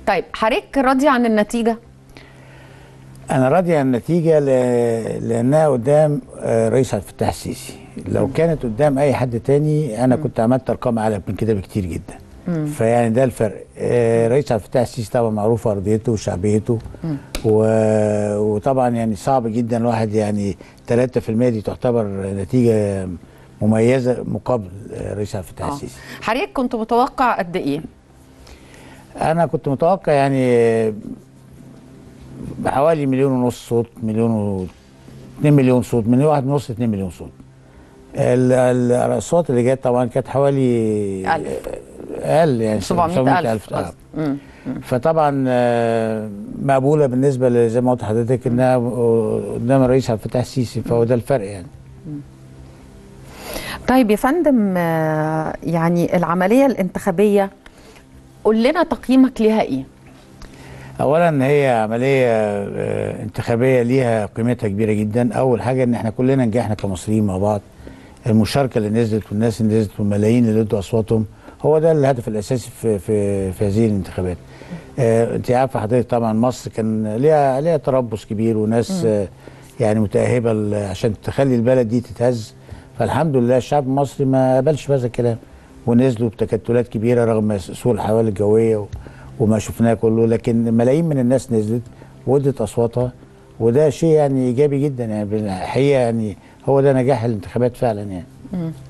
طيب حضرتك راضي عن النتيجه انا راضي عن النتيجه ل... لانها قدام آه، رئيس عبد الفتاح السيسي لو كانت قدام اي حد تاني انا كنت عملت ارقام اعلى من كده بكتير جدا فيعني ده الفرق آه، رئيس عبد الفتاح السيسي طبعا معروف ارضيته وشعبيته و... وطبعا يعني صعب جدا الواحد يعني 3% دي تعتبر نتيجه مميزه مقابل آه، رئيس عبد الفتاح آه. السيسي حضرتك كنت متوقع قد ايه انا كنت متوقع يعني بحوالي مليون ونص صوت مليون و 2 مليون صوت من واحد ونص 2 مليون صوت ال- ال- الاصوات اللي جت طبعا كانت حوالي ألف. اقل يعني 700 ألف آه. قصدي. مم. فطبعا آه، مقبوله بالنسبه ل- زي ما قلت لحضرتك انها قدام الرئيس عبد الفتاح السيسي فهو ده الفرق يعني طيب يا فندم آه، يعني العمليه الانتخابيه قول لنا تقييمك ليها ايه اولا هي عمليه آه، انتخابيه ليها قيمتها كبيره جدا اول حاجه ان احنا كلنا نجحنا كمصريين مع بعض المشاركه اللي نزلت والناس اللي نزلت والملايين اللي ادوا اصواتهم هو ده الهدف الاساسي في في في هذه الانتخابات آه، انت عارفه حضرتك طبعا مصر كان ليها ليها تربص كبير وناس آه، يعني متاهبه ل- عشان تخلي البلد دي تتهز فالحمد لله الشعب المصري ما قبلش بهذا الكلام ونزلوا بتكتلات كبيره رغم سوء الاحوال الجويه و- وما شفناه كله لكن ملايين من الناس نزلت وادت اصواتها وده شيء يعني ايجابي جدا يعني بالحقيقه يعني هو ده نجاح الانتخابات فعلا يعني